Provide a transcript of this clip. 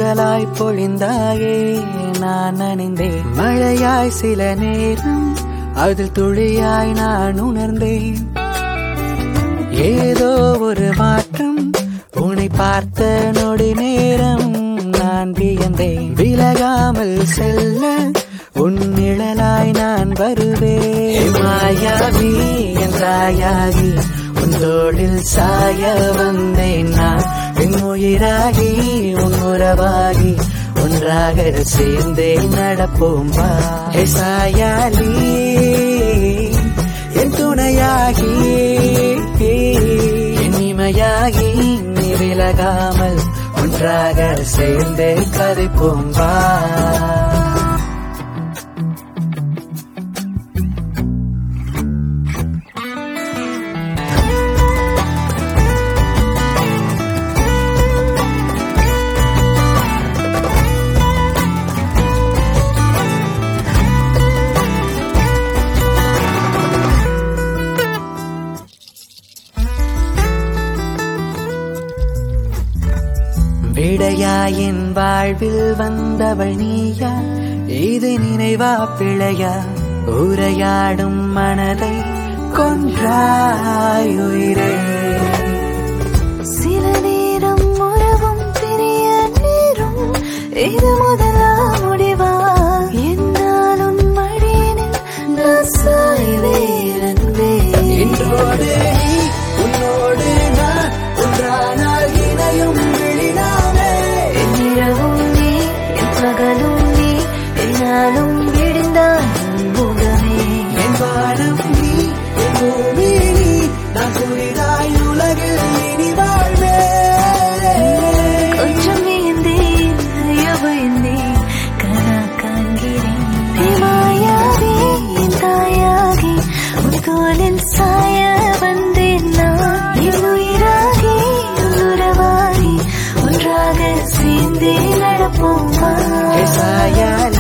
சாரலாய் பொழிந்தாயே நான் நனைந்தேன் மழையாய் சில நேரம் அதில் துளியாய் நான் உணர்ந்தேன் ஏதோ ஒரு மாற்றம் உன்னை பார்த்த நொடி நேரம் நான் வியந்தேன் விலகாமல் செல்ல உன் நிழலாய் நான் வருவேன் மாயாவி என் தாயாகி உன் தோளில் சாய வந்தேன் நான் என் உயிராகி உன் உறவாகி ஒன்றாக சேர்ந்தே நடப்போம் வா ஹே சாயாலி என் துணையாகி என் இமையாகி நீ விலகாமல் ஒன்றாக சேர்ந்தே கதைப்போம் வா விடையாயின் வாழ்வில் வந்தவள் நீயா இது நினைவா பிழையா உரையாடும் மனதை கொன்றாய் உயிரே சில நேரம் உறவும் பிரிய நேரும் இது முதலா முடிவா என்னால் உன் மடியினில் நான் சாய்வேன் அன்பே. இன்றோடு நீ உன்னோடு நான் ஒன்றானால் இணையும் விழினாமே என் இரவும் நீ என் பகலும் நீ என்னாலும் விடிந்தான் உன் முகமே என் வானம் நீ என் பூமி நீ நான் புதிதாய் உலகில் இனி வாழ்வேன் கொஞ்சம் ஏந்தேன் பயந்தேன் கனா காண்கிறேன் நீ மாயாவே என் தாயாகி உன் தோளில் சாய வந்தேன் நான் என் உயிராகி உன் உறவாகி ஒன்றாக சேர்ந்தே நடப்போம் வா. சாயாலி